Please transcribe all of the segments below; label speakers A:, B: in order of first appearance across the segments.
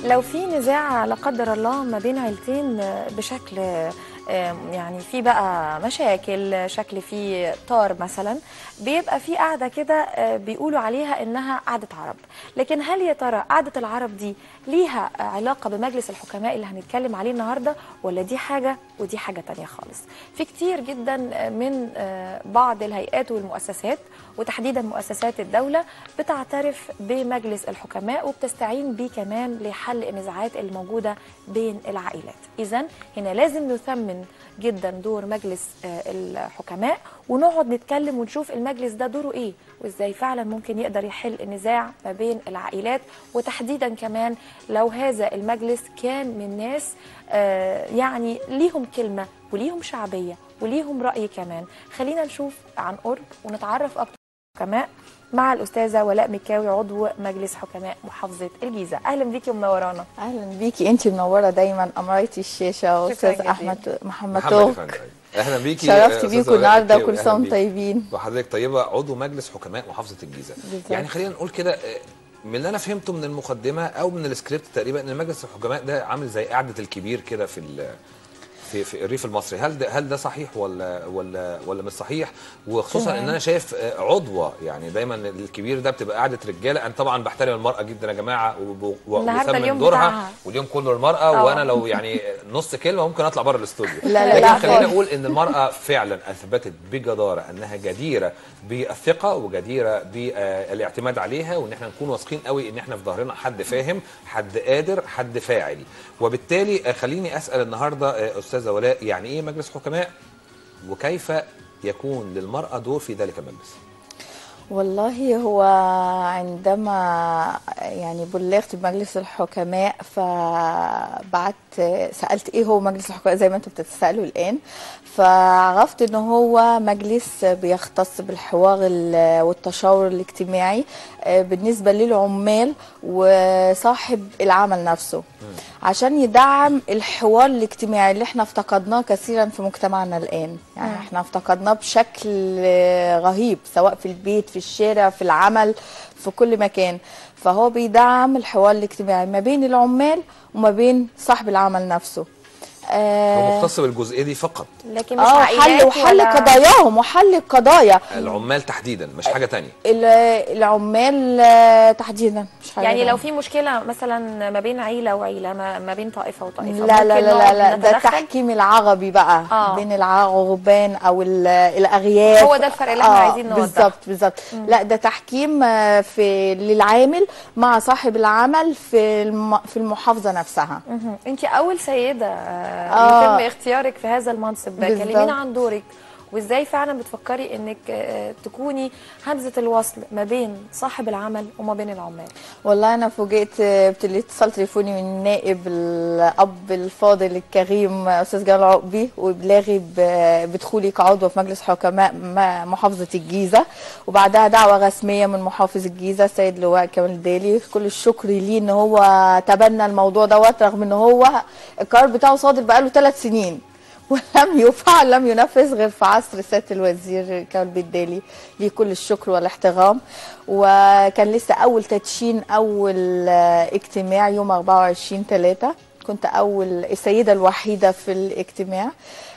A: لو في نزاع لا قدر الله ما بين عيلتين آه، بشكل آه، يعني في بقى مشاكل شكل في طار مثلا بيبقى في قاعده كده آه، بيقولوا عليها انها قعده عرب لكن هل يا ترى قعده العرب دي ليها آه، علاقه بمجلس الحكماء اللي هنتكلم عليه النهارده ولا دي حاجه ودي حاجه تانية خالص في كتير جدا من آه، بعض الهيئات والمؤسسات وتحديدا مؤسسات الدوله بتعترف بمجلس الحكماء وبتستعين بيه كمان لحل النزاعات الموجوده بين العائلات اذا هنا لازم نثمن جدا دور مجلس آه، الحكماء ونقعد نتكلم ونشوف المجلس ده دوره ايه وازاي فعلا ممكن يقدر يحل النزاع ما بين العائلات وتحديدا كمان لو هذا المجلس كان من ناس آه، يعني ليهم كلمه وليهم شعبيه وليهم راي كمان خلينا نشوف عن قرب ونتعرف اكتر حكماء مع الاستاذه ولاء مكاوي عضو مجلس حكماء محافظه الجيزه اهلا بيكي ومنورانا
B: اهلا بيكي انت منوره دايما امرايتي الشاشه واستاذ
A: جزيلا.
B: احمد محمد
C: محمد
B: توك
C: افندي اهلا بيكي
B: شرفت
C: أستاذة
B: بيكم
C: ولاء
B: النهارده
C: مكاوي،
B: وكل
C: أهلاً
B: سنه وانتم
C: بيكي.
B: طيبين
C: وحضرتك طيبه عضو مجلس حكماء محافظه الجيزه
B: بالظبط.
C: يعني خلينا نقول كده آه، من اللي انا فهمته من المقدمه او من السكريبت تقريبا ان مجلس الحكماء ده عامل زي قعده الكبير كده في ال- في في الريف المصري هل ده هل ده صحيح ولا ولا ولا مش صحيح وخصوصا
B: تمام.
C: ان انا شايف آه، عضوه يعني دايما الكبير ده بتبقى قعده رجاله انا طبعا بحترم المراه جدا يا جماعه وب- و-
A: النهاردة
C: وبثمن
A: اليوم
C: دورها
A: بتاعها.
C: واليوم كله المراه
A: آه.
C: وانا لو يعني نص كلمه ممكن اطلع بره الاستوديو
B: لا، لا،
C: لكن
B: لا
C: خلينا
B: خالص.
C: نقول ان المراه فعلا اثبتت بجداره انها جديره بالثقه وجديره بالاعتماد عليها وان احنا نكون واثقين قوي ان احنا في ظهرنا حد فاهم حد قادر حد فاعل وبالتالي آه، خليني اسال النهارده آه، استاذه ولاء يعني ايه مجلس حكماء وكيف يكون للمراه دور في ذلك المجلس
B: والله هو عندما يعني بلغت بمجلس الحكماء فبعت سالت ايه هو مجلس الحكماء زي ما انتم بتتسالوا الان فعرفت ان هو مجلس بيختص بالحوار ال- والتشاور الاجتماعي آه، بالنسبه للعمال وصاحب العمل نفسه عشان يدعم الحوار الاجتماعي اللي احنا افتقدناه كثيرا في مجتمعنا الان يعني
A: مم.
B: احنا افتقدناه بشكل آه، رهيب سواء في البيت في الشارع في العمل في كل مكان فهو بيدعم الحوار الاجتماعي ما بين العمال وما بين صاحب العمل نفسه
C: هو
B: آه
C: مختص بالجزئيه دي فقط
A: لكن مش
B: اه حل
A: عائلات
B: وحل
A: ولا-
B: قضاياهم وحل القضايا
C: العمال تحديدا مش حاجه تانية
B: ال- العمال آه، تحديدا مش حاجة
A: يعني لو
B: تانية.
A: في مشكله مثلا ما بين عيله وعيله ما, ما بين طائفه وطائفه
B: لا لا
A: ممكن
B: لا لا,
A: نقعد
B: لا ده
A: نتدخل؟
B: التحكيم العربي بقى
A: آه.
B: آه. بين العربان او ال- الاغياف
A: هو ده الفرق اللي احنا عايزين نوضحه.
B: بالظبط بالظبط لا ده تحكيم آه، في للعامل مع صاحب العمل في الم- في المحافظه نفسها
A: مهم. انت اول سيده آه.
B: آه.
A: يتم اختيارك في هذا المنصب ده
B: بالظبط.
A: كلمينا عن دورك وازاي فعلا بتفكري انك آه، تكوني همزه الوصل ما بين صاحب العمل وما بين العمال
B: والله انا فوجئت آه، بالاتصال تليفوني من نائب الاب الفاضل الكريم آه، استاذ جمال عقبي وابلاغي ب- بدخولي كعضو في مجلس حكماء م- محافظه الجيزه وبعدها دعوه رسميه من محافظ الجيزه السيد لواء كمال الدالي كل الشكر ليه ان هو تبنى الموضوع دوت رغم ان هو القرار بتاعه صادر بقاله ثلاث سنين ولم يفعل لم ينفذ غير في عصر سياده الوزير كمال بالدالي ليه كل الشكر والاحترام وكان لسه اول تدشين اول آه، اجتماع يوم 24 3 كنت اول السيده الوحيده في الاجتماع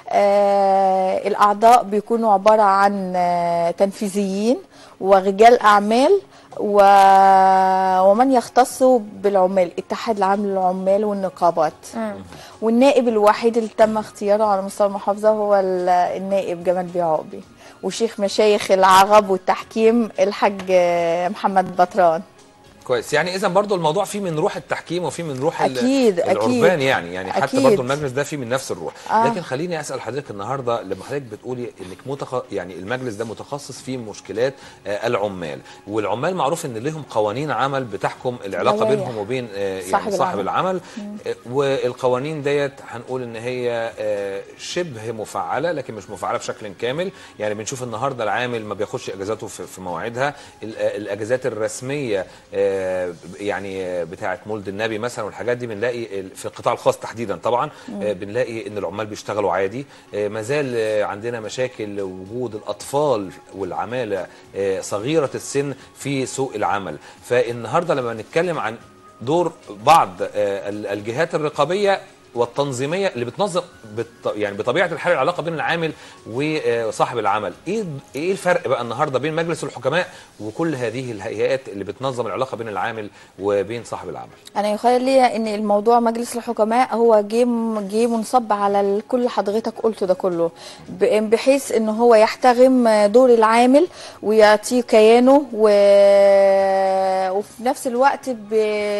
B: آه الاعضاء بيكونوا عباره عن آه تنفيذيين ورجال اعمال و... ومن يختصوا بالعمال اتحاد العام للعمال والنقابات والنائب الوحيد اللي تم اختياره على مستوى المحافظه هو ال- النائب جمال بيه عقبي وشيخ مشايخ العرب والتحكيم الحاج آه، محمد بطران
C: كويس يعني اذا برضو الموضوع فيه من روح التحكيم وفيه من روح ال-
B: أكيد، أكيد.
C: العربان يعني يعني حتى
B: أكيد.
C: برضو المجلس ده فيه من نفس الروح
B: آه.
C: لكن خليني اسال حضرتك النهارده لما حضرتك بتقولي انك متخ... يعني المجلس ده متخصص في مشكلات آه العمال والعمال معروف ان لهم قوانين عمل بتحكم العلاقه
B: لوائح.
C: بينهم وبين آه يعني
B: صاحب
C: صاحب
B: العمل.
C: العمل آه والقوانين ديت هنقول ان هي آه شبه مفعله لكن مش مفعله بشكل كامل يعني بنشوف النهارده العامل ما بياخدش اجازاته في في مواعيدها ال- آه، الاجازات الرسميه آه يعني آه، بتاعه مولد النبي مثلا والحاجات دي بنلاقي ال- في القطاع الخاص تحديدا طبعا آه بنلاقي ان العمال بيشتغلوا عادي آه ما زال آه، عندنا مشاكل وجود الاطفال والعماله آه صغيره السن في سوق العمل فالنهارده لما نتكلم عن دور بعض آه، ال- الجهات الرقابيه والتنظيميه اللي بتنظم بت يعني بطبيعه الحال العلاقه بين العامل وصاحب العمل ايه ايه الفرق بقى النهارده بين مجلس الحكماء وكل هذه الهيئات اللي بتنظم العلاقه بين العامل وبين صاحب العمل
B: انا يخيل لي ان الموضوع مجلس الحكماء هو جه جه منصب على ال- كل حضرتك قلته ده كله ب- بحيث ان هو يحترم دور العامل ويعطيه كيانه و... وفي نفس الوقت ب...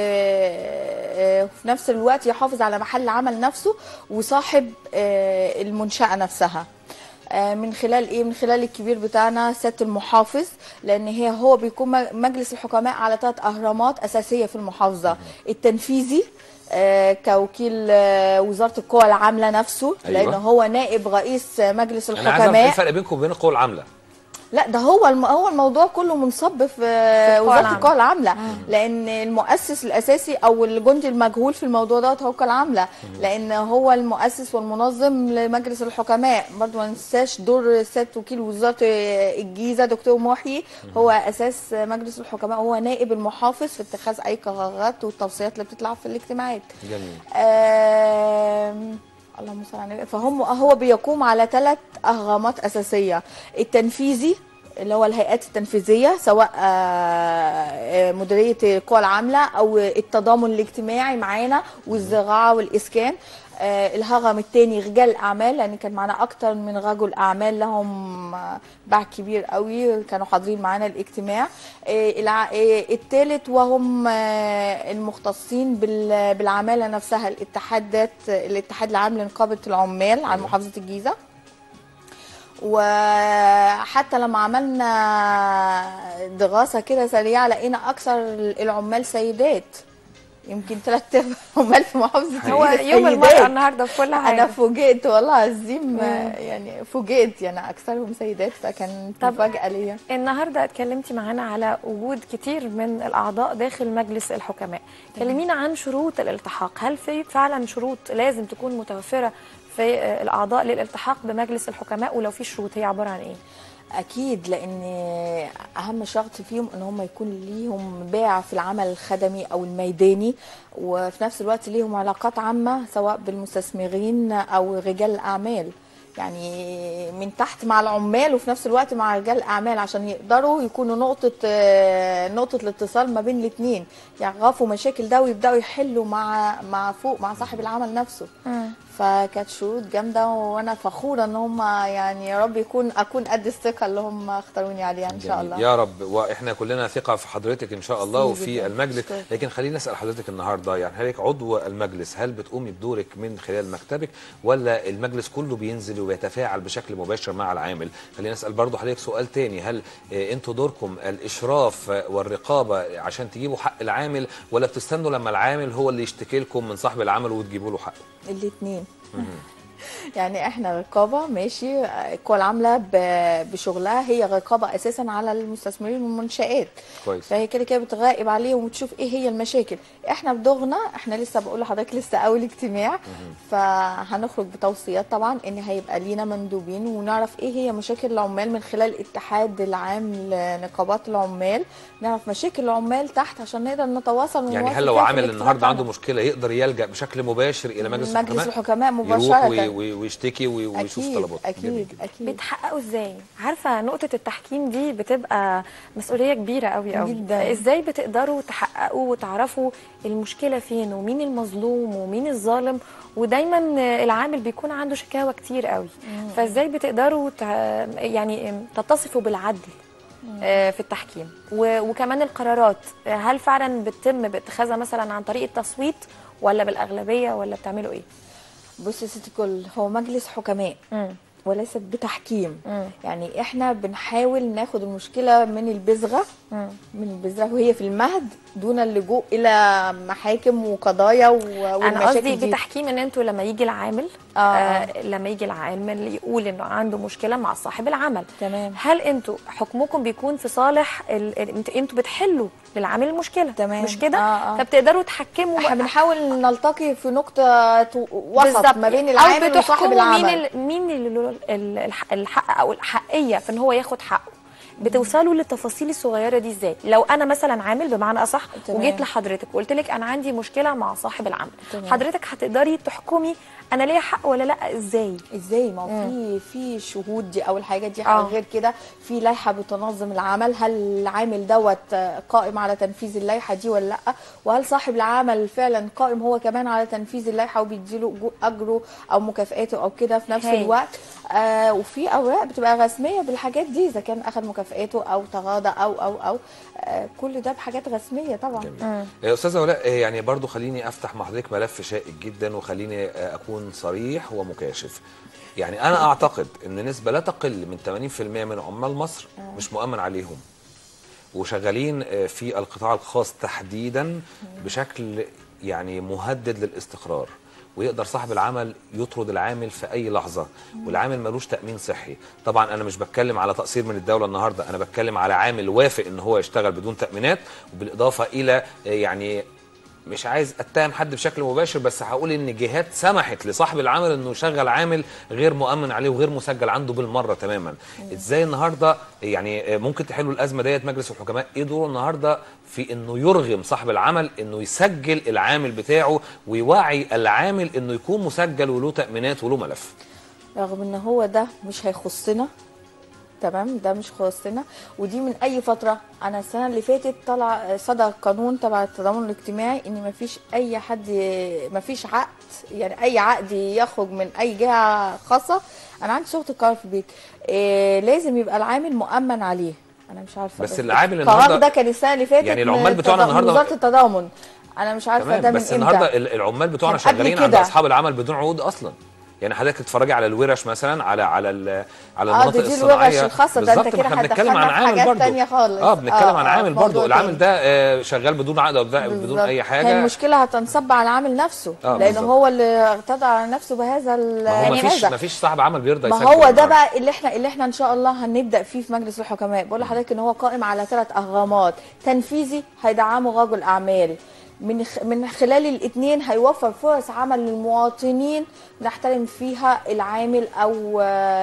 B: في نفس الوقت يحافظ على محل العمل نفسه وصاحب آه، المنشأة نفسها آه، من خلال ايه من خلال الكبير بتاعنا سياده المحافظ لان هي هو بيكون م- مجلس الحكماء على ثلاث اهرامات اساسيه في المحافظه التنفيذي آه، كوكيل آه، وزاره القوى العامله نفسه
C: أيوة.
B: لان هو نائب رئيس مجلس
C: انا عايز اعرف ايه
B: الحكماء
C: الفرق بينكم وبين القوى العامله
B: لا ده هو الم... هو الموضوع كله منصب في
A: القوى
B: وزاره
A: العاملة.
B: القوى العامله لان المؤسس الاساسي او الجندي المجهول في الموضوع ده هو القوى العامله لان هو المؤسس والمنظم لمجلس الحكماء برضه ما ننساش دور سياده وكيل وزاره الجيزه دكتور محيي هو اساس مجلس الحكماء هو نائب المحافظ في اتخاذ اي قرارات والتوصيات اللي بتطلع في الاجتماعات
C: جميل
B: آم، اللهم صل على النبي فهم هو بيقوم على ثلاث اهرامات اساسيه التنفيذي اللي هو الهيئات التنفيذيه سواء آه، آه، مديريه القوى العامله او التضامن الاجتماعي معانا والزراعه والاسكان آه، الهرم الثاني رجال الاعمال لان كان معانا اكتر من رجل اعمال لهم آه، باع كبير قوي كانوا حاضرين معانا الاجتماع الثالث وهم آه، المختصين بال- بالعماله نفسها الاتحادات الاتحاد العام لنقابه العمال عن محافظه الجيزه وحتى لما عملنا دراسه كده سريعه لقينا اكثر العمال سيدات يمكن ثلاث ارباع عمال في محافظه
A: هو
B: الجيزة
A: يوم
B: سيدات.
A: المرأة النهارده في كل حاجة
B: انا فوجئت والله العظيم
A: مم.
B: يعني فوجئت يعني اكثرهم سيدات فكان
A: طب-
B: مفاجاه ليا
A: النهارده اتكلمتي معانا على وجود كتير من الاعضاء داخل مجلس الحكماء كلمينا عن شروط الالتحاق هل في فعلا شروط لازم تكون متوفره في آه، الاعضاء للالتحاق بمجلس الحكماء ولو في شروط هي عباره عن ايه
B: اكيد لان اهم شرط فيهم ان هم يكون ليهم باع في العمل الخدمي او الميداني وفي نفس الوقت ليهم علاقات عامه سواء بالمستثمرين او رجال الاعمال يعني من تحت مع العمال وفي نفس الوقت مع رجال الاعمال عشان يقدروا يكونوا نقطه آه، نقطه الاتصال ما بين الاثنين يعرفوا مشاكل ده ويبداوا يحلوا مع مع فوق مع صاحب العمل نفسه فكانت شروط جامده وانا فخوره ان هم يعني يا رب يكون اكون قد الثقه اللي هم اختاروني عليها ان شاء
C: جميل.
B: الله
C: يا رب واحنا كلنا ثقه في حضرتك ان شاء الله
B: ميرسي
C: وفي
B: جداً.
C: المجلس
B: أشكرك.
C: لكن خليني اسال حضرتك النهارده يعني حضرتك عضو المجلس هل بتقومي بدورك من خلال مكتبك ولا المجلس كله بينزل وبيتفاعل بشكل مباشر مع العامل خلينا اسال برضو حضرتك سؤال تاني هل آه، انتوا دوركم الاشراف آه، والرقابه عشان تجيبوا حق العامل ولا بتستنوا لما العامل هو اللي يشتكي لكم من صاحب العمل وتجيبوا له حقه
B: الاثنين يعني احنا رقابه ماشي القوى العامله ب- بشغلها هي رقابه اساسا على المستثمرين والمنشات
C: كويس
B: فهي كده كده بتراقب عليهم وتشوف ايه هي المشاكل احنا بدورنا احنا لسه بقول لحضرتك لسه اول اجتماع فهنخرج بتوصيات طبعا ان هيبقى لينا مندوبين ونعرف ايه هي مشاكل العمال من خلال الاتحاد العام لنقابات العمال نعرف مشاكل العمال تحت عشان نقدر نتواصل
C: يعني
B: ونواصل
C: هل لو
B: فيها في
C: عامل
B: الاجتماع
C: النهارده عنده
B: بتاعنا.
C: مشكله يقدر يلجا بشكل مباشر الى مجلس
B: مجلس
C: الحكماء
B: الحكماء
C: يروح وي-
B: مباشره
C: وي- ويشتكي وي- ويشوف
B: اكيد
C: طلباته جميل
B: اكيد
C: جدا.
B: اكيد
A: بتحققوا ازاي عارفه نقطه التحكيم دي بتبقى مسؤوليه كبيره قوي قوي
B: جداً.
A: ازاي بتقدروا تحققوا وتعرفوا المشكله فين ومين المظلوم ومين الظالم ودايما العامل بيكون عنده شكاوى كتير قوي فازاي بتقدروا تع- يعني تتصفوا بالعدل آه، في التحكيم و- وكمان القرارات آه، هل فعلا بتتم باتخاذها مثلا عن طريق التصويت ولا بالاغلبيه ولا بتعملوا ايه
B: بصي يا ستي الكل هو مجلس حكماء
A: مم.
B: وليست بتحكيم
A: مم.
B: يعني احنا بنحاول ناخد المشكله من البذره
A: مم.
B: من البذره وهي في المهد دون اللجوء الى محاكم وقضايا و-
A: انا
B: والمشاكل
A: قصدي
B: دي
A: بتحكيم ان انتوا لما يجي العامل
B: آه.
A: آه لما يجي العامل يقول انه عنده مشكله مع صاحب العمل
B: تمام.
A: هل انتوا حكمكم بيكون في صالح ال... ال- انتوا انتوا بتحلوا للعامل المشكله
B: تمام.
A: مش كده
B: آه، آه.
A: فبتقدروا تحكموا
B: احنا
A: بقى-
B: بنحاول نلتقي في نقطه تو- وسط
A: بالظبط.
B: ما بين
A: أو
B: العامل وصاحب
A: بتحكموا
B: العمل
A: مين ال... مين اللي له ال- الح- الحق او الحقيه في ان هو ياخد حقه بتوصلوا للتفاصيل الصغيره دي ازاي لو انا مثلا عامل بمعنى اصح
B: تمام.
A: وجيت لحضرتك وقلت لك انا عندي مشكله مع صاحب العمل
B: تمام.
A: حضرتك هتقدري تحكمي انا ليا حق ولا لا ازاي
B: ازاي ما هو في في شهود دي اول حاجه دي
A: آه.
B: حاجه غير كده في لائحه بتنظم العمل هل العامل دوت قائم على تنفيذ اللائحه دي ولا لا وهل صاحب العمل فعلا قائم هو كمان على تنفيذ اللائحه وبيديله جو- اجره او مكافئاته او كده في نفس
A: هاي.
B: الوقت آه وفي اوراق بتبقى رسميه بالحاجات دي اذا كان اخذ مكافئته او تغاضى او او او آه كل ده بحاجات رسميه طبعا
C: جميل. آه، استاذه ولاء آه، يعني برضو خليني افتح مع حضرتك ملف شائك جدا وخليني آه، اكون صريح ومكاشف يعني انا اعتقد ان نسبه لا تقل من 80% من عمال مصر مش مؤمن عليهم وشغالين آه، في القطاع الخاص تحديدا بشكل يعني مهدد للاستقرار ويقدر صاحب العمل يطرد العامل في اي لحظه والعامل ملوش تامين صحي طبعا انا مش بتكلم على تقصير من الدوله النهارده انا بتكلم على عامل وافق ان هو يشتغل بدون تامينات وبالاضافه الى آه، يعني مش عايز اتهم حد بشكل مباشر بس هقول ان جهات سمحت لصاحب العمل انه يشغل عامل غير مؤمن عليه وغير مسجل عنده بالمره تماما ازاي النهارده يعني ممكن تحلوا الازمه ديت مجلس الحكماء ايه دوره النهارده في انه يرغم صاحب العمل انه يسجل العامل بتاعه ويوعي العامل انه يكون مسجل وله تامينات وله ملف
B: رغم ان هو ده مش هيخصنا تمام ده مش خاصنا ودي من اي فتره انا السنه اللي فاتت طلع صدر قانون تبع التضامن الاجتماعي ان مفيش اي حد مفيش عقد يعني اي عقد يخرج من اي جهه خاصه انا عندي صوره القرار في البيت إيه لازم يبقى العامل مؤمن عليه انا مش عارفه
C: بس العامل
B: القرار
C: النهاردة-
B: ده كان السنه اللي فاتت
C: يعني
B: من
C: العمال بتوعنا
B: التضامن-
C: النهاردة-
B: وزاره التضامن انا مش عارفه ده
C: تمام
B: من
C: بس
B: امتى
C: النهارده ال- العمال بتوعنا
B: كان قبل
C: شغالين عند
B: كده.
C: اصحاب العمل بدون عقود اصلا يعني حضرتك تتفرجي على الورش مثلا على على ال- على
B: اه
C: المناطق
B: دي, دي الورش
C: الصناعيه
B: الخاصه ده انت
C: بالظبط،
B: كده
C: ما احنا بنتكلم عن
B: هتدخلنا في
C: عامل
B: حاجات
C: برضه
B: تانية خالص
C: اه بنتكلم عن عامل
B: موضوع
C: برضه العامل
B: تاني.
C: ده آه، شغال بدون عقد او بدون
B: بالظبط.
C: اي
B: هي
C: حاجه
B: المشكله هتنصب على العامل نفسه
C: آه،
B: لان
C: بالظبط.
B: هو اللي ارتضى على نفسه بهذا ال-
C: ما هو ما فيش
B: هذا.
C: ما فيش صاحب عمل بيرضى
B: ما
C: يسجل
B: هو ده
C: النهاردة.
B: بقى اللي احنا اللي احنا ان شاء الله هنبدا فيه في مجلس الحكماء بقول لحضرتك ان هو قائم على ثلاث اهرامات تنفيذي هيدعمه رجل اعمال من خ- من خلال الاثنين هيوفر فرص عمل للمواطنين نحترم فيها العامل او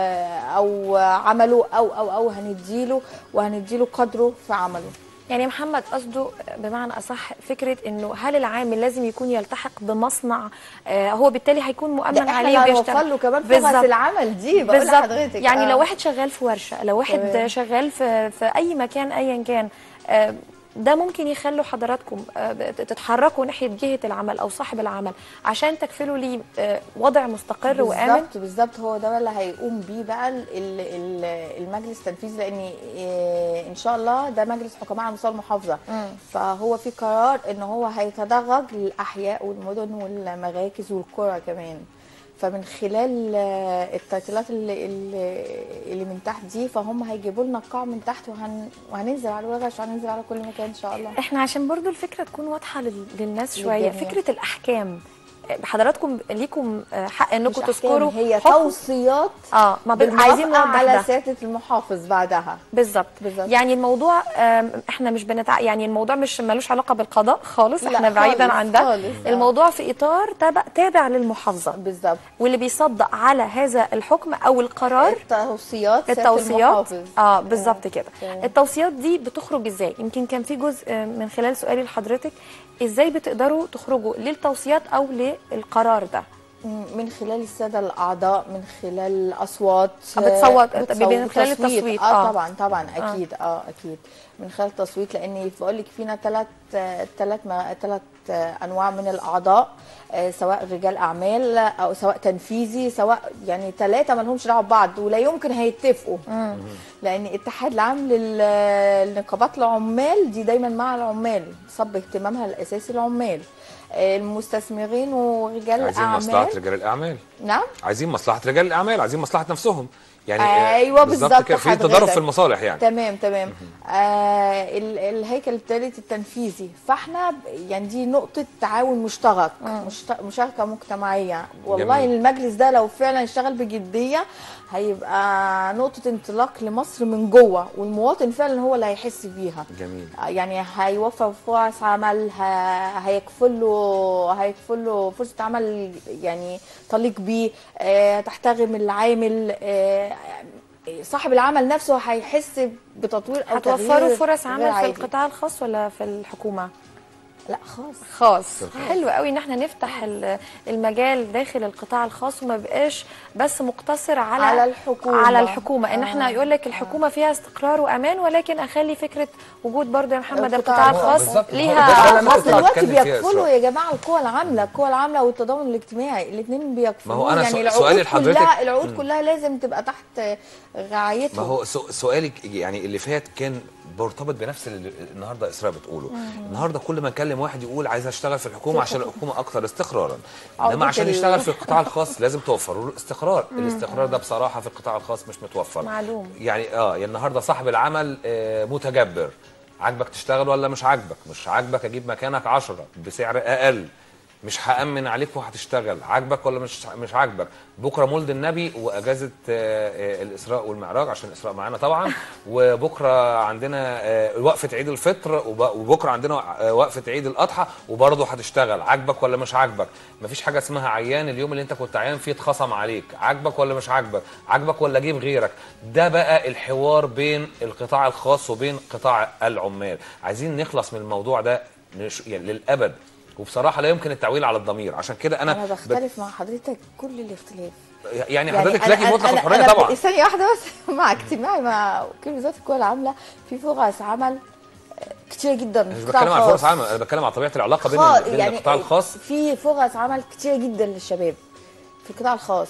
B: او عمله او او او هنديله وهنديله قدره في عمله
A: يعني محمد قصده بمعنى اصح فكره انه هل العامل لازم يكون يلتحق بمصنع آه هو بالتالي هيكون
B: ده
A: مؤمن
B: احنا
A: عليه
B: اللي
A: وبيشتغل
B: هنوفر له كمان فرص
A: بالظبط.
B: العمل دي بقول
A: بالظبط
B: لحضرتك
A: يعني
B: آه.
A: لو واحد شغال في ورشه لو واحد
B: تمام.
A: شغال في في اي مكان ايا كان آه، ده ممكن يخلوا حضراتكم آه، تتحركوا ناحيه جهه العمل او صاحب العمل عشان تكفلوا ليه آه، وضع مستقر وامن
B: بالظبط بالظبط هو ده اللي هيقوم بيه بقى ال- ال- ال- المجلس التنفيذي لان إيه، ان شاء الله ده مجلس حكماء على مستوى المحافظه فهو في قرار ان هو هيتدرج للاحياء والمدن والمراكز والقرى كمان فمن خلال آه، التايتلات اللي, اللي اللي من تحت دي فهم هيجيبوا لنا القاع من تحت وهن وهننزل على الورش وهننزل على كل مكان ان شاء الله
A: احنا عشان برضو الفكره تكون واضحه لل- للناس شويه
B: للجميع.
A: فكره الاحكام آه، حضراتكم ليكم آه، حق
B: مش
A: انكم
B: أحكام،
A: تذكروا
B: هي
A: حكم-
B: توصيات
A: اه ما بن- عايزين
B: بالموافقة
A: نوضح
B: على
A: ده
B: سياده المحافظ بعدها
A: بالظبط
B: بالظبط.
A: يعني الموضوع آم، احنا مش بنتع... يعني الموضوع مش ملوش علاقه بالقضاء خالص
B: لا،
A: احنا بعيدا
B: خالص،
A: عن ده
B: خالص، آه.
A: الموضوع في اطار تابع تابع للمحافظه
B: بالظبط
A: واللي بيصدق على هذا الحكم او القرار
B: التوصيات سيادة
A: التوصيات
B: المحافظ.
A: اه بالظبط كده
B: تمام.
A: التوصيات دي بتخرج ازاي يمكن كان في جزء آه، من خلال سؤالي لحضرتك ازاي بتقدروا تخرجوا للتوصيات او للقرار ده
B: من خلال الساده الاعضاء من خلال الاصوات
A: آه، بتصوت-
B: بتصوت-
A: من خلال التصويت،
B: اه,
A: آه.
B: طبعا طبعا اكيد اه, اكيد من خلال التصويت لان بقول لك فينا ثلاث ثلاث ثلاث انواع من الاعضاء آه، سواء رجال اعمال او سواء تنفيذي سواء يعني ثلاثه ما لهمش دعوه ببعض ولا يمكن هيتفقوا لان الاتحاد العام لل- لنقابات العمال دي دايما مع العمال صب اهتمامها الاساسي العمال آه، المستثمرين ورجال
C: عايزين
B: الاعمال
C: مصلحه رجال الاعمال
B: نعم
C: عايزين مصلحه رجال الاعمال عايزين مصلحه نفسهم يعني آه،
B: أيوة بالظبط
C: كده في
B: حضرتك.
C: تضارب في المصالح يعني
B: تمام تمام آه ال- الهيكل الثالث التنفيذي فاحنا ب- يعني دي نقطه تعاون مشترك مشت- مشاركه مجتمعيه والله
C: جميل.
B: المجلس ده لو فعلا اشتغل بجديه هيبقى نقطه انطلاق لمصر من جوه والمواطن فعلا هو اللي هيحس بيها
C: جميل
B: آه، يعني هيوفر فرص عمل ه- هيكفل له هيكفل له فرصه عمل يعني تليق بيه آه، تحترم العامل آه، صاحب العمل نفسه هيحس بتطوير او
A: هتوفروا
B: تغيير
A: فرص
B: غير
A: عمل في
B: عادي.
A: القطاع الخاص ولا في الحكومه
B: لا خاص
A: خاص حلو قوي ان احنا نفتح ال- المجال داخل القطاع الخاص وما بقاش بس مقتصر على
B: على الحكومة.
A: على الحكومه ان
B: آه.
A: احنا يقول لك الحكومه فيها استقرار وامان ولكن اخلي فكره وجود برضه يا محمد
B: القطاع
A: القطاع
B: الخاص.
A: الخاص
C: بالظبط.
A: ليها
C: ده اللي أنا
B: خاص
C: كنت
B: دلوقتي
C: بتكلم فيها
B: بيكفلوا
C: إسراء.
B: يا جماعه القوى العامله القوى العامله والتضامن الاجتماعي الاثنين بيكفلوا
C: ما هو أنا
B: يعني
C: سؤ-
B: العقود
C: سؤالي لحضرتك-
B: كلها العقود كلها لازم تبقى تحت رعايتهم
C: ما هو سو- سؤالي ك- يعني اللي فات كان مرتبط بنفس اللي النهارده اسراء بتقوله النهارده كل ما نكلم واحد يقول عايز اشتغل في الحكومه عشان الحكومه اكثر استقرارا انما
B: عقدة
C: عشان
B: ال-
C: يشتغل في القطاع الخاص لازم توفروا له استقرار الاستقرار ده بصراحه في القطاع الخاص مش متوفر
A: معلوم.
C: يعني اه يعني النهارده صاحب العمل آه، متجبر عاجبك تشتغل ولا مش عاجبك مش عاجبك اجيب مكانك عشرة بسعر اقل مش هامن عليك وهتشتغل عاجبك ولا مش مش عاجبك بكره مولد النبي واجازه آه، آه، الاسراء والمعراج عشان الاسراء معانا طبعا وبكره عندنا آه، وقفه عيد الفطر وب- وبكره عندنا آه، وقفه عيد الاضحى وبرضه هتشتغل عاجبك ولا مش عاجبك مفيش حاجه اسمها عيان اليوم اللي انت كنت عيان فيه اتخصم عليك عاجبك ولا مش عاجبك عاجبك ولا اجيب غيرك ده بقى الحوار بين القطاع الخاص وبين قطاع العمال عايزين نخلص من الموضوع ده نش- يعني للابد وبصراحه لا يمكن التعويل على الضمير عشان كده انا,
B: انا
C: ب-
B: بختلف مع حضرتك كل الاختلاف
C: يعني حضرتك
B: أنا-
C: لك
B: أنا-
C: مطلق
B: أنا-
C: الحريه
B: أنا
C: طبعا
B: ثانيه واحده بس مع اجتماعي مع وكيل وزاره القوى العامله في فرص عمل كتير جدا
C: أنا
B: في
C: مش
B: القطاع
C: بتكلم عن
B: الخاص.
C: فرص عمل انا بتكلم عن طبيعه العلاقه بين,
B: خا-
C: ال- بين القطاع الخاص
B: في فرص عمل كتير جدا للشباب في القطاع الخاص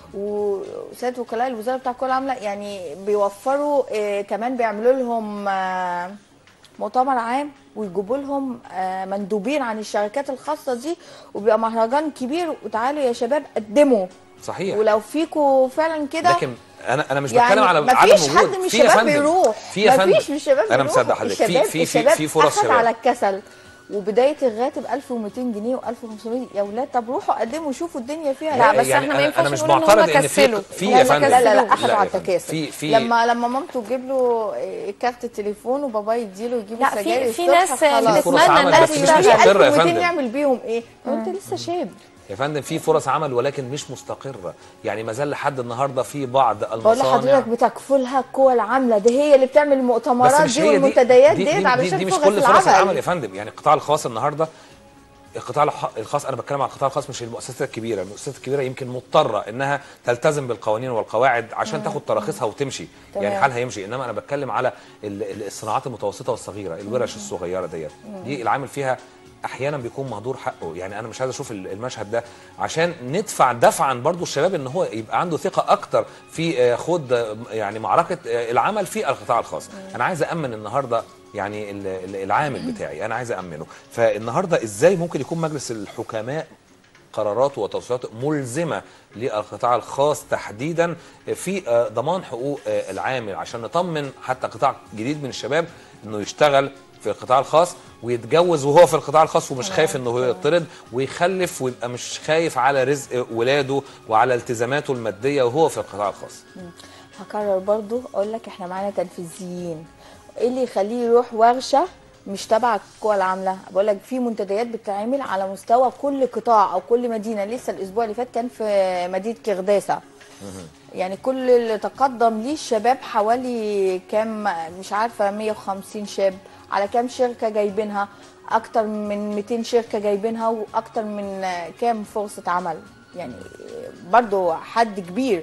B: وسياده وكلاء الوزاره بتاع القوى العامله يعني بيوفروا آه كمان بيعملوا لهم آه مؤتمر عام ويجيبوا لهم آه مندوبين عن الشركات الخاصه دي وبيبقى مهرجان كبير وتعالوا يا شباب قدموا
C: صحيح
B: ولو فيكوا فعلا كده
C: لكن انا انا مش
B: يعني
C: بتكلم على
B: مفيش
C: عدم
B: حد
C: وجود
B: من
C: في يا
B: الشباب
C: فندم.
B: بيروح
C: في يا فندم
B: مفيش من الشباب
C: انا
B: بيروح.
C: مصدق حضرتك في
B: الشباب-
C: في في
B: الشباب
C: في فرص
B: أخذ على
C: شباب
B: الكسل وبدايه الراتب 1200 جنيه و1500 يا اولاد طب روحوا قدموا شوفوا الدنيا فيها
A: لا،
B: إيه.
A: بس إحنا ما
C: أنا-
A: ينفعش
C: انا مش
A: نقول إن هم
C: معترض ان في
A: كسلوا.
C: في
B: لا
C: يا
B: لا
C: فندم
B: لا لا, لا
C: لا
B: اخذوا
C: يا
B: على
C: فندم.
B: التكاسل
C: في في
B: لما لما مامته تجيب له إيه، كارت التليفون وبابا يديله يجيب
A: لا، في-
B: سجاير
A: في
B: الصبح،
A: ناس
B: خلاص.
C: فرص
A: بتتمنى
C: عمل
A: الناس
C: بس مش
A: تشتغل.
C: مستقره يا
B: 1200
C: فندم
B: يعمل بيهم ايه؟ انت لسه شاب
C: يا فندم في فرص عمل ولكن مش مستقره يعني ما زال لحد النهارده في بعض
B: بقول
C: المصانع
B: لحضرتك بتكفلها القوى العامله دي هي اللي بتعمل
C: بس
B: المؤتمرات
C: مش
B: دي
C: هي دي
B: والمنتديات
C: دي,
B: ديت
C: دي, دي,
B: علشان
C: دي مش
B: فرص
C: كل فرص العمل
B: العمل
C: يا فندم يعني القطاع الخاص النهارده القطاع الح- الخاص انا بتكلم عن القطاع الخاص مش المؤسسات الكبيره المؤسسات الكبيره يمكن مضطره انها تلتزم بالقوانين والقواعد عشان تاخد تراخيصها وتمشي يعني
B: تمام.
C: حالها يمشي انما انا بتكلم على ال- ال- الصناعات المتوسطه والصغيره الورش الصغيره ديت دي العامل فيها احيانا بيكون مهدور حقه يعني انا مش عايز اشوف ال- المشهد ده عشان ندفع دفعا برضو الشباب ان هو يبقى عنده ثقه اكتر في آه، خوض آه، يعني معركه آه، العمل في القطاع الخاص انا عايز امن النهارده يعني ال- ال- العامل بتاعي انا عايز امنه فالنهارده ازاي ممكن يكون مجلس الحكماء قراراته وتوصياته ملزمه للقطاع الخاص تحديدا في آه، ضمان حقوق آه، العامل عشان نطمن حتى قطاع جديد من الشباب انه يشتغل في القطاع الخاص ويتجوز وهو في القطاع الخاص ومش خايف انه هو يطرد ويخلف ويبقى مش خايف على رزق ولاده وعلى التزاماته الماديه وهو في القطاع الخاص
B: هكرر برضو اقول لك احنا معانا تنفيذيين ايه اللي يخليه يروح ورشه مش تبع القوى العامله بقول لك في منتديات بتتعمل على مستوى كل قطاع او كل مدينه لسه الاسبوع اللي فات كان في مدينه كرداسه يعني كل اللي تقدم ليه الشباب حوالي كام مش عارفه 150 شاب على كام شركه جايبينها اكتر من 200 شركه جايبينها واكتر من كام فرصه عمل يعني برضو حد كبير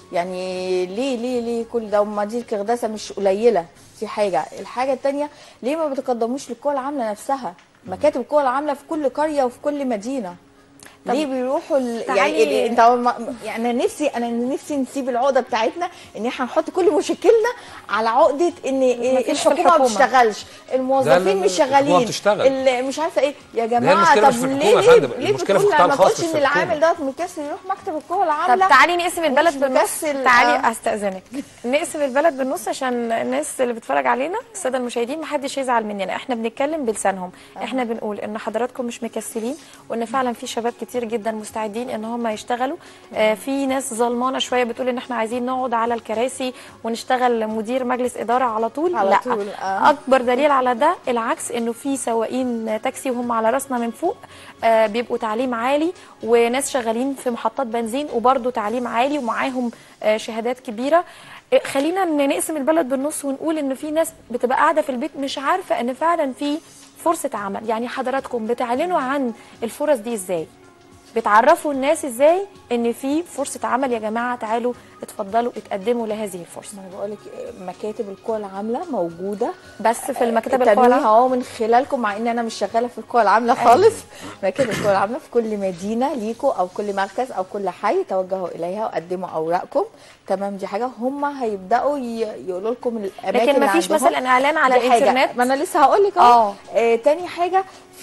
B: يعني ليه ليه ليه كل ده ومدينه كرداسه مش قليله دي حاجه الحاجه التانية ليه ما بتقدموش للقوى العامله نفسها مكاتب القوى العامله في كل قريه وفي كل مدينه
A: طب
B: ليه بيروحوا ال...
A: تعالي-
B: يعني ال- انت ما- يعني انا نفسي انا نفسي نسيب العقده بتاعتنا ان احنا نحط كل مشاكلنا على عقده ان إيه
A: مفيش في
B: الحكومه ما
A: الحكومة.
B: بتشتغلش
C: لا،
B: الموظفين
C: لا،
B: مش
C: الحكومة
B: شغالين
C: بتشتغل.
B: ال- مش عارفه ايه يا
C: هي
B: جماعه
C: المشكلة
B: طب
C: مش في
B: ليه
C: الحكومة يا
B: ليه,
C: فندم،
B: ليه
C: المشكلة في
B: بتقول
C: القطاع
B: ما
C: الخاص
B: تقولش
C: مش
B: ان
C: في
B: العامل
C: الحكومة.
B: دوت مكسل يروح مكتب القوى
A: طب
B: العامله
A: تعالي نقسم البلد
B: مش
A: بالنص
B: مكسل،
A: تعالي
B: آه.
A: استاذنك نقسم البلد بالنص عشان الناس اللي بتتفرج علينا الساده المشاهدين محدش يزعل مننا احنا بنتكلم بلسانهم احنا بنقول ان حضراتكم مش مكسلين وان فعلا في شباب كتير جدا مستعدين ان هم يشتغلوا آه في ناس ظلمانه شويه بتقول ان احنا عايزين نقعد على الكراسي ونشتغل مدير مجلس اداره على طول
B: على
A: لا
B: طول، آه.
A: اكبر دليل على ده العكس انه في سواقين تاكسي وهم على راسنا من فوق آه، بيبقوا تعليم عالي وناس شغالين في محطات بنزين وبرضه تعليم عالي ومعاهم آه، شهادات كبيره إيه، خلينا ن- نقسم البلد بالنص ونقول ان في ناس بتبقى قاعده في البيت مش عارفه ان فعلا في فرصه عمل يعني حضراتكم بتعلنوا عن الفرص دي ازاي بتعرفوا الناس ازاي ان في فرصه عمل يا جماعه تعالوا اتفضلوا اتقدموا لهذه الفرصه
B: ما انا بقول لك مكاتب القوى العامله موجوده
A: بس في المكتب
B: تنويه
A: القوى
B: اهو من خلالكم مع ان انا مش شغاله في القوى العامله خالص مكاتب القوى العامله في كل مدينه ليكوا او كل مركز او كل حي توجهوا اليها وقدموا اوراقكم تمام دي حاجه هم هيبداوا ي- يقولوا لكم الاماكن
A: لكن
B: اللي
A: ما فيش
B: عندهم.
A: مثلا اعلان على
B: دي حاجة.
A: الانترنت
B: ما انا لسه هقول لك
A: آه.
B: اهو آه، تاني حاجه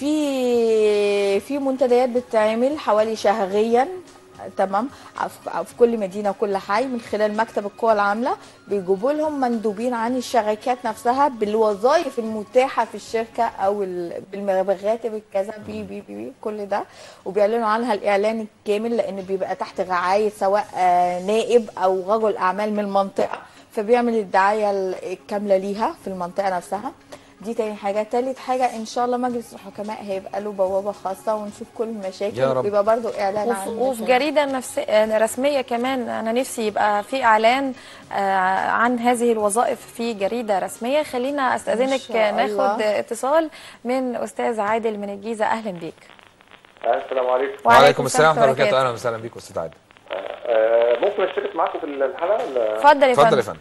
B: في في منتديات بتتعمل حوالي شهريا تمام في في كل مدينه وكل حي من خلال مكتب القوى العامله بيجيبوا لهم مندوبين عن الشركات نفسها بالوظائف المتاحه في الشركه او ال- بالراتب الكذا بي بي بي, بي كل ده وبيعلنوا عنها الاعلان الكامل لان بيبقى تحت رعايه سواء آه، نائب او رجل اعمال من المنطقه فبيعمل الدعايه الكامله ليها في المنطقه نفسها دي تاني حاجة تالت حاجة إن شاء الله مجلس الحكماء هيبقى له بوابة خاصة ونشوف كل المشاكل
C: يا رب.
B: ويبقى برضو إعلان
A: وفي,
B: عن
A: وفي
B: المشاكل.
A: جريده نفس آه، رسميه كمان انا نفسي يبقى في اعلان آه، عن هذه الوظائف في جريده رسميه خلينا استاذنك
B: شاء
A: ناخد
B: الله.
A: اتصال من استاذ عادل من الجيزه اهلا بيك
D: السلام عليكم
C: وعليكم السلام ورحمه الله
A: وبركاته.
C: وبركاته اهلا وسهلا بيك استاذ عادل
D: آه، ممكن اشترك معاكم في الحلقه ولا
A: اتفضل يا
C: اتفضل
A: فندم
C: يا فندم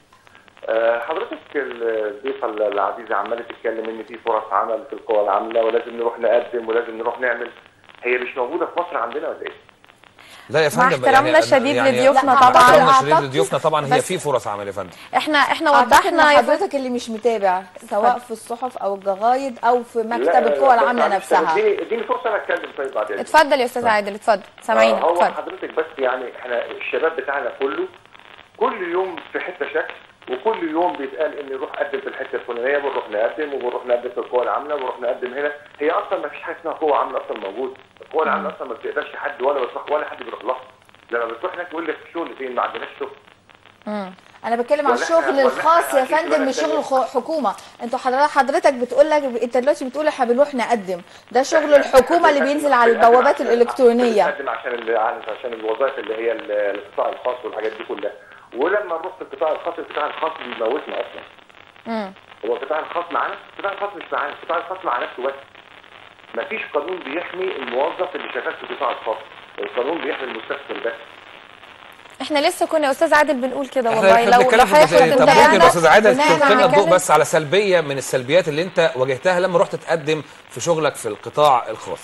D: آه، حضرتك الضيفه العزيزه عماله تتكلم ان في فرص عمل في القوى العامله ولازم نروح نقدم ولازم نروح نعمل هي مش موجوده في مصر عندنا ولا ايه؟
C: لا يا
A: مع
C: فندم
A: احترامنا الشديد لضيوفنا
B: لا،
A: طبعا.
C: مع احترامنا
B: أعتقد-
C: الشديد لضيوفنا طبعا هي
B: بس-
C: في فرص عمل يا فندم
A: احنا احنا
B: أعتقد إن
A: وضحنا يا فندم
B: حضرتك اللي مش متابع سواء في الصحف أو الجرايد أو في
D: لا،
B: مكتب القوى
D: بس
B: العاملة
D: معلش،
B: نفسها
D: اديني اديني فرصه انا اتكلم طيب بعدين
A: اتفضل يا استاذ عادل اتفضل سامعين
D: آه، هو
A: اتفضل
D: حضرتك بس يعني احنا الشباب بتاعنا كله كل يوم في حته شكل وكل يوم بيتقال ان نروح نقدم في الحته الفلانيه ونروح نقدم وبنروح نقدم في القوى العامله ونروح نقدم هنا هي اصلا ما فيش حاجه اسمها قوه عامله اصلا موجود القوى العامله اصلا ما بتقدرش حد ولا بتروح ولا حد بيروح لها لما بتروح هناك يقول لك شغل فين ما عندناش شغل
B: انا بتكلم على
D: ولا إحنا-
B: الشغل
D: ولا
B: الخاص
D: إحنا
B: يا
D: أكيد
B: فندم
D: ولا
B: مش شغل
D: تاني.
B: الخ- حكومه انتوا حضرتك حضرتك بتقول لك انت دلوقتي بتقول احنا بنروح نقدم ده شغل الحكومه اللي بينزل على البوابات الالكترونيه
D: بنقدم عشان ال- عشان الوظائف اللي هي ال- القطاع الخاص والحاجات دي كلها ولما نروح في القطاع الخاص القطاع الخاص بيموتنا اصلا
B: مم.
D: هو القطاع الخاص معانا القطاع الخاص مش معانا القطاع الخاص مع نفسه بس مفيش قانون بيحمي الموظف اللي شغال في القطاع الخاص القانون بيحمي المستثمر بس
A: احنا لسه كنا يا استاذ عادل بنقول كده
C: احنا
A: والله
C: احنا
A: لو
C: بنتكلم في
A: حضرتك
C: الجزئيه طب
A: هتبدأ
C: ممكن يا استاذ عادل
B: بناء
C: تلقي لنا
B: على
C: الضوء
B: كده-
C: بس على سلبيه من السلبيات اللي انت واجهتها لما رحت تقدم في شغلك في القطاع الخاص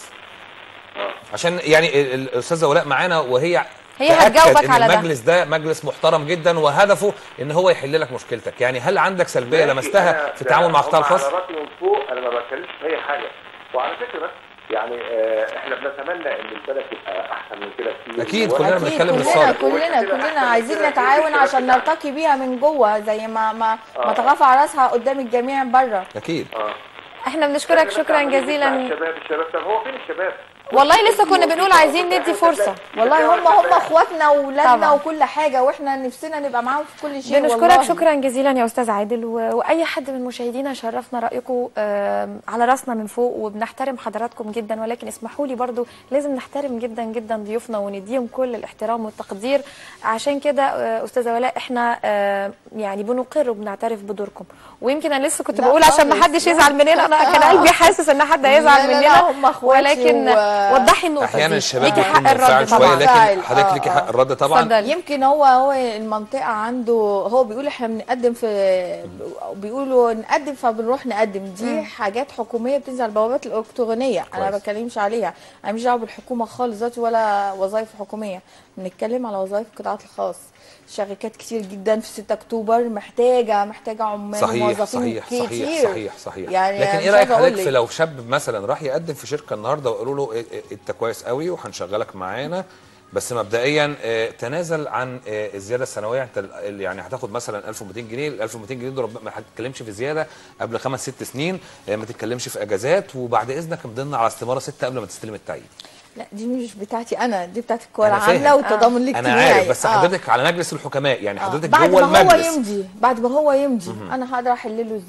C: عشان يعني ال- ال- الاستاذه ولاء معانا وهي
A: هي
C: تأكد
A: هتجاوبك
C: ان
A: على ده.
C: المجلس ده مجلس محترم جدا وهدفه ان هو يحل لك مشكلتك يعني هل عندك سلبيه
D: ماشي،
C: لمستها
D: أنا-
C: في التعامل مع القطاع
D: هم
C: الخاص
D: على راسي من فوق انا ما بتكلمش في اي حاجه وعلى فكره بس يعني آه، احنا بنتمنى ان البلد تبقى احسن من كده كتير
C: أكيد،
D: وأنا-
C: كلنا
B: اكيد
C: بنتكلم
B: كلنا
C: بالصادق.
B: كلنا كلنا عايزين نتعاون عشان نرتقي بيها من جوه زي ما ما ما ترفع راسها قدام الجميع بره
C: اكيد
D: اه
A: احنا بنشكرك شكرا جزيلا
D: الشباب الشباب طب هو فين الشباب؟
A: والله لسه كنا بنقول عايزين ندي فرصة.
B: والله هم هم اخواتنا واولادنا
A: طبعا.
B: وكل حاجه واحنا نفسنا نبقى معاهم في كل شيء
A: بنشكرك
B: والله.
A: شكرا جزيلا يا استاذ عادل و... واي حد من مشاهدينا شرفنا رايكم آم، على راسنا من فوق وبنحترم حضراتكم جدا ولكن اسمحوا لي برضو لازم نحترم جدا جدا ضيوفنا ونديهم كل الاحترام والتقدير عشان كده آه، استاذه ولاء احنا آه، يعني بنقر وبنعترف بدوركم ويمكن انا لسه كنت
B: لا
A: بقول عشان ما
B: خالص،
A: حدش
B: لا.
A: يزعل مننا انا كان قلبي حاسس ان حد
B: لا،
A: هيزعل
B: لا، لا،
A: مننا
B: هم أخواتي
A: ولكن
B: و-
A: وضحي النقطه
C: احيانا
A: دي
C: الشباب
A: ليكي
C: بيكون
A: حق الرد
C: منفعل شويه
A: طبعا
C: لكن
B: فاعل.
C: حضرتك
B: آه،
C: ليكي
B: آه.
C: حق الرد طبعا
A: اتفضلي.
B: يمكن هو هو المنطقه عنده هو بيقول احنا بنقدم في بيقولوا نقدم فبنروح نقدم دي حاجات حكوميه بتنزل على البوابات الالكترونيه انا ما
C: كويس.
B: بتكلمش عليها انا مش دعوه بالحكومه خالص دلوقتي ولا وظائف حكوميه بنتكلم على وظائف القطاعات الخاص شركات كتير جدا في 6 اكتوبر محتاجه محتاجه عمال
C: صحيح
B: وموظفين
C: صحيح
B: كتير
C: صحيح صحيح صحيح
B: يعني
C: لكن
B: مش
C: ايه رايك
B: عايزة أقول
C: حضرتك في
B: لك.
C: لو شاب مثلا راح يقدم في شركه النهارده وقالوا له إيه إيه انت كويس قوي وهنشغلك معانا بس مبدئيا آه، تنازل عن آه، الزياده السنويه انت ال- يعني هتاخد مثلا 1200 جنيه ال 1200 جنيه دول رب- ما هتتكلمش في زياده قبل خمس ست سنين آه، ما تتكلمش في اجازات وبعد اذنك امضينا على استماره سته قبل ما تستلم التعيين
B: لا دي مش بتاعتي انا دي بتاعت القوى
C: أنا فاهم.
B: العامله والتضامن
C: انا
B: الاجتماعي
C: عارف بس
B: آه.
C: حضرتك على مجلس الحكماء يعني
B: آه.
C: حضرتك
B: بعد
C: جوه
B: ما هو
C: المجلس
B: يمضي بعد ما هو يمضي انا هقدر احلله ازاي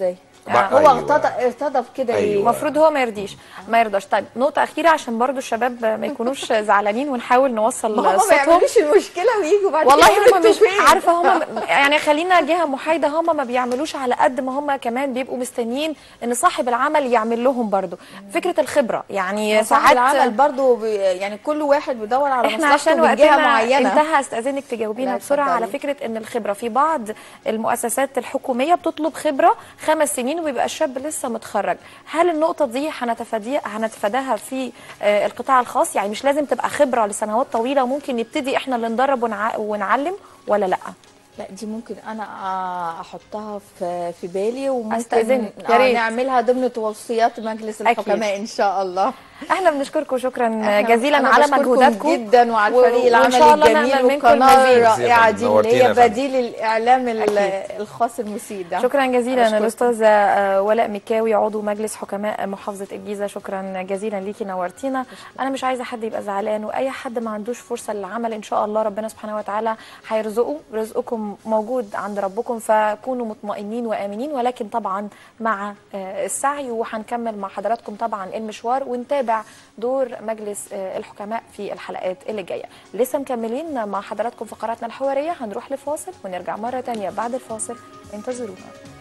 C: وبع-
B: هو
C: أيوة.
B: ارتضى ارتضى بكده
C: أيوة.
B: ليه؟
A: المفروض هو ما يرضيش ما يرضاش طيب نقطه اخيره عشان برضو الشباب ما يكونوش زعلانين ونحاول نوصل
B: ما هم ما
A: صوتهم
B: يعملوش المشكله ويجوا بعد
A: والله
B: كده يقولوا
A: هم مش
B: انتوا فين؟
A: عارفه هم يعني خلينا جهه محايده هم ما بيعملوش على قد ما هم كمان بيبقوا مستنيين ان صاحب العمل يعمل لهم برضو فكره الخبره يعني
B: صاحب
A: ساعات
B: العمل برضه بي يعني كل واحد بيدور على
A: احنا
B: مصلحته
A: عشان
B: من جهه
A: وقتنا
B: معينه
A: انتهى استاذنك تجاوبينا
B: لا،
A: بسرعه على
B: اتفضلي.
A: فكره ان الخبره في بعض المؤسسات الحكوميه بتطلب خبره خمس سنين وبيبقى الشاب لسه متخرج هل النقطه دي هنتفاديها هنتفاداها في آه، القطاع الخاص يعني مش لازم تبقى خبره لسنوات طويله وممكن نبتدي احنا اللي ندرب ونع... ونعلم ولا لا
B: لا دي ممكن انا آه، احطها في في بالي وممكن
A: أستأذنك، يا
B: آه،
A: ريت.
B: نعملها ضمن توصيات مجلس
A: أكيد.
B: الحكماء ان شاء الله
A: احنا بنشكركم شكرا
B: إحنا-
A: جزيلا
B: أنا
A: على
B: بشكركم
A: مجهوداتكم
B: جدا وعلى
A: و-
B: الفريق
A: وإن شاء
B: العمل
A: الله
B: الجميل
A: نعمل منكم
B: والقناه
A: المزيد.
B: الرائعه دي اللي
C: نورتينا يا
B: هي
C: فندم.
B: بديل الاعلام ال-
A: أكيد.
B: الخاص المفيد ده
A: شكرا جزيلا
B: أشكركم.
A: الاستاذه آه، ولاء مكاوي عضو مجلس حكماء محافظه الجيزه شكرا جزيلا ليكي نورتينا انا مش عايزه حد يبقى زعلان واي حد ما عندوش فرصه للعمل ان شاء الله ربنا سبحانه وتعالى هيرزقه رزقكم موجود عند ربكم فكونوا مطمئنين وامنين ولكن طبعا مع آه، السعي وهنكمل مع حضراتكم طبعا المشوار ونتابع دور مجلس آه، الحكماء في الحلقات اللي جايه لسه مكملين مع حضراتكم فقراتنا الحواريه هنروح لفاصل ونرجع مره تانية بعد الفاصل انتظرونا